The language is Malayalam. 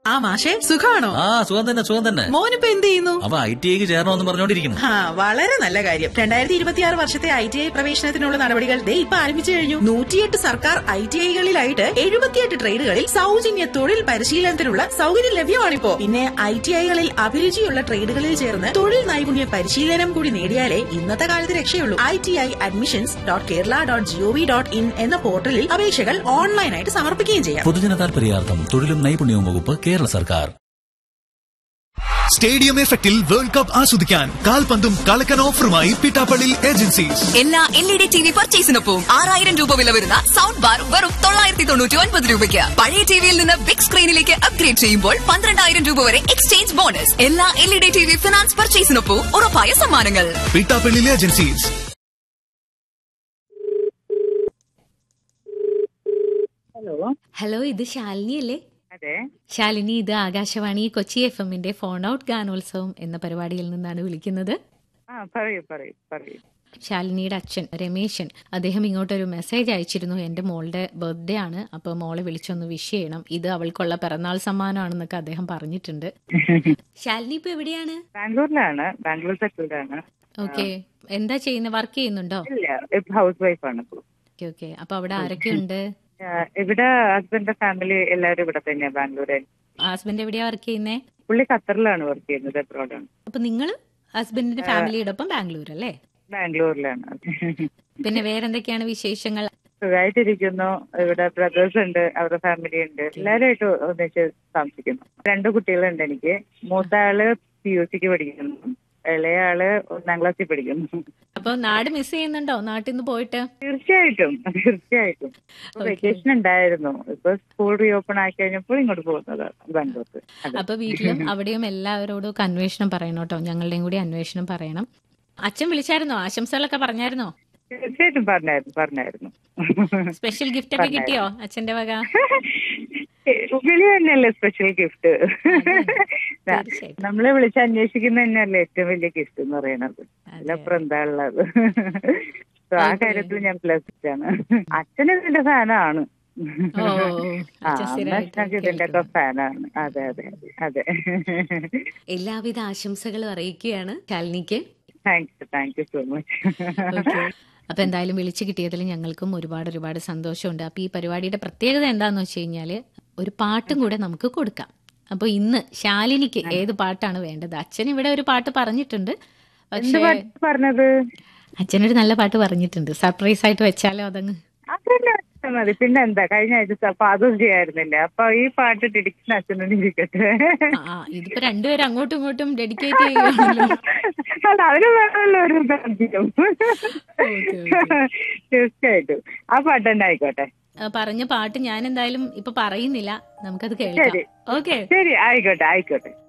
ആ മാഷെ സുഖാണോ ആ സുഖം തന്നെ സുഖം തന്നെ മോനിപ്പോ എന്ത് ചെയ്യുന്നു അവ ഐ ടി ഐക്ക് ചേരണമെന്ന് പറഞ്ഞോണ്ടിരിക്കുന്നു ആ വളരെ നല്ല കാര്യം രണ്ടായിരത്തി ഇരുപത്തിയാറ് വർഷത്തെ ഐ ടി ഐ പ്രവേശനത്തിനുള്ള നടപടികൾ ദേ ഇപ്പൊ ആരംഭിച്ചു കഴിഞ്ഞു നൂറ്റിയെട്ട് സർക്കാർ ഐ ടി ഐകളിലായിട്ട് എഴുപത്തിയെട്ട് ട്രേഡുകളിൽ സൗജന്യ തൊഴിൽ പരിശീലനത്തിനുള്ള സൗകര്യം ലഭ്യമാണിപ്പോ പിന്നെ ഐ ടി ഐകളിൽ അഭിരുചിയുള്ള ട്രേഡുകളിൽ ചേർന്ന് തൊഴിൽ നൈപുണ്യ പരിശീലനം കൂടി നേടിയാലേ ഇന്നത്തെ കാലത്ത് രക്ഷയുള്ളൂ I T I admissions dot Kerala dot G O V dot in എന്ന പോർട്ടലിൽ അപേക്ഷകൾ ഓൺലൈനായിട്ട് സമർപ്പിക്കുകയും ചെയ്യാം പൊതുജന താൽപര്യാർത്ഥം തൊഴിലും നൈപുണ്യവും വകുപ്പ് കേരള സർക്കാർ സ്റ്റേഡിയം എഫക്റ്റിൽ വേൾഡ് കപ്പ് ആസ്വദിക്കാൻ കാൽപന്തും കളക്കൻ ഓഫറുമായി പിട്ടാപ്പള്ളി ഏജൻസീസ് എല്ലാ L E D T V പർച്ചേസിനൊപ്പം ആറായിരം രൂപ വില വരുന്ന സൗണ്ട് ബാർ വെറും തൊള്ളായിരത്തി തൊണ്ണൂറ്റി ഒൻപത് രൂപയ്ക്ക് പഴയ ടിവിയിൽ നിന്ന് ബിഗ് സ്ക്രീനിലേക്ക് അപ്ഗ്രേഡ് ചെയ്യുമ്പോൾ പന്ത്രണ്ടായിരം രൂപ വരെ എക്സ്ചേഞ്ച് ബോണസ് എല്ലാ L E D T V finance പർച്ചേസിനൊപ്പം ഉറപ്പായ സമ്മാനങ്ങൾ പിട്ടാപ്പള്ളി ഏജൻസീസ് ഹലോ ഹലോ ഇത് ശാലിനി അല്ലേ അതെ ശാലിനി ഇത് ആകാശവാണി കൊച്ചി എഫ് എമ്മിന്റെ ഫോൺ ഔട്ട് ഗാനോത്സവം എന്ന പരിപാടിയിൽ നിന്നാണ് വിളിക്കുന്നത് ആ പറയൂ പറയൂ പറയൂ ശാലിനിയുടെ അച്ഛൻ രമേശൻ അദ്ദേഹം ഇങ്ങോട്ടൊരു മെസ്സേജ് അയച്ചിരുന്നു എൻ്റെ മോളുടെ ബർത്ത്ഡേ ആണ് അപ്പോൾ മോളെ വിളിച്ചൊന്ന് വിഷ് ചെയ്യണം ഇത് അവൾക്കുള്ള പിറന്നാൾ സമ്മാനമാണെന്നൊക്കെ അദ്ദേഹം പറഞ്ഞിട്ടുണ്ട് ശാലിനി ഇപ്പൊ എവിടെയാണ് ബാംഗ്ലൂരിലാണ് ബാംഗ്ലൂർ സെറ്റിൽഡ് ആണ് ഓക്കെ എന്താ ചെയ്യുന്നത് വർക്ക് ചെയ്യുന്നുണ്ടോ ഇല്ല ഇപ്പൊ ഹൗസ് വൈഫാണ് ഇപ്പൊ. ഓക്കെ ഓക്കെ അപ്പൊ അവിടെ ആരൊക്കെയുണ്ട് ആ, ഇവിടെ ഹസ്ബൻഡിന്റെ ഫാമിലി എല്ലാവരും ഇവിടെ തന്നെയാ ബാംഗ്ലൂരിൽ ഹസ്ബൻഡ് എവിടെയാ വർക്ക് ചെയ്യുന്നേ പുള്ളി ഖത്തറിലാണ് വർക്ക് ചെയ്യുന്നത് അബ്രോഡാണ് അപ്പൊ നിങ്ങൾ ഹസ്ബൻഡിന്റെ ഫാമിലിയുടെ ഒപ്പം ബാംഗ്ലൂർ അല്ലേ ബാംഗ്ലൂരിലാണ് പിന്നെ വേറെന്തൊക്കെയാണ് വിശേഷങ്ങൾ സുഖമായിട്ടിരിക്കുന്നു ഇവിടെ ബ്രദേഴ്സ് ഉണ്ട് അവരുടെ ഫാമിലി ഉണ്ട് എല്ലാവരുമായിട്ട് ഒന്നിച്ച് താമസിക്കുന്നു രണ്ട് കുട്ടികളുണ്ട് എനിക്ക് മൂത്ത ആള് പി യു സിക്ക് പഠിക്കുന്നു ഇളയ ആള് ഒന്നാം ക്ലാസ്സിൽ പഠിക്കുന്നു അപ്പൊ നാട് മിസ് ചെയ്യുന്നുണ്ടോ നാട്ടിൽ നിന്ന് പോയിട്ട് തീർച്ചയായിട്ടും തീർച്ചയായിട്ടും Okay. വെക്കേഷൻ ഉണ്ടായിരുന്നു ഇപ്പൊ സ്കൂൾ റീഓപ്പൺ ആക്കി കഴിഞ്ഞപ്പോൾ ഇങ്ങോട്ട് പോകുന്നത് ബാംഗ്ലൂർക്ക് അതെ. അപ്പൊ വീട്ടിലും അവിടെയും എല്ലാവരോടും ഒക്കെ അന്വേഷണം പറയണം കേട്ടോ ഞങ്ങളുടെയും കൂടി അന്വേഷണം പറയണം അച്ഛൻ വിളിച്ചായിരുന്നോ ആശംസകളൊക്കെ പറഞ്ഞായിരുന്നോ തീർച്ചയായിട്ടും പറഞ്ഞായിരുന്നു പറഞ്ഞായിരുന്നു സ്പെഷ്യൽ ഗിഫ്റ്റ് ഒക്കെ കിട്ടിയോ അച്ഛന്റെ വക വിളി തന്നെയല്ലേ സ്പെഷ്യൽ ഗിഫ്റ്റ് തീർച്ചയായിട്ടും. നമ്മളെ വിളിച്ച് അന്വേഷിക്കുന്ന തന്നെയല്ലേ ഏറ്റവും വലിയ ഗിഫ്റ്റ് എന്ന് പറയുന്നത് അതിലപ്പുറം എന്താ ഉള്ളത് So, ആ Okay. കാര്യത്തിൽ ഞാൻ പ്ലസ് ആണ് അച്ഛൻ ഇതിന്റെ ഫാനാണ് ഓ ആ അച്ഛൻ സ്ഥിരമായിട്ട് അമ്മ ഇതിന്റെ ഒക്കെ ഫാനാണ് അതെ അതെ അതെ എല്ലാവിധ ആശംസകളും അറിയിക്കുകയാണ് ശാലിനിക്ക് thank you thank you so much okay അപ്പൊ എന്തായാലും വിളിച്ചു കിട്ടിയതിൽ ഞങ്ങൾക്കും ഒരുപാട് ഒരുപാട് സന്തോഷമുണ്ട് അപ്പൊ ഈ പരിപാടിയുടെ പ്രത്യേകത എന്താന്ന് വെച്ച് കഴിഞ്ഞാല് ഒരു പാട്ടും കൂടെ നമുക്ക് കൊടുക്കാം അപ്പൊ ഇന്ന് ശാലിനിക്ക് ഏത് പാട്ടാണ് വേണ്ടത് അച്ഛൻ ഇവിടെ ഒരു പാട്ട് പറഞ്ഞിട്ടുണ്ട് എന്ത് പക്ഷേ പാട്ട് പറഞ്ഞത് അച്ഛനൊരു നല്ല പാട്ട് പറഞ്ഞിട്ടുണ്ട് സർപ്രൈസ് ആയിട്ട് വെച്ചാലോ അതങ്ങ് അതന്നെ വെച്ചാ മതി പിന്നെ എന്താ കഴിഞ്ഞ ആഴ്ച ഫാദേഴ്സ് ഡേ ആയിരുന്നില്ല അപ്പൊ ഈ പാട്ട് ഡിഡിക്ഷൻ അച്ഛനും ഇരിക്കട്ടെ ആ, ആ ഇതിപ്പോ രണ്ടുപേരും അങ്ങോട്ടും ഇങ്ങോട്ടും ഡെഡിക്കേറ്റ് ചെയ്യുകയാണല്ലോ അത് അവര് വേണമല്ലോ ഒരു താല്പര്യം തീർച്ചയായിട്ടും ആ പാട്ട് തന്നെ ആയിക്കോട്ടെ ആ, പറഞ്ഞ പാട്ട് ഞാൻ എന്തായാലും ഇപ്പൊ പറയുന്നില്ല നമുക്കത് കേൾക്കാം ശരി. ഓക്കെ ശരി ആയിക്കോട്ടെ ആയിക്കോട്ടെ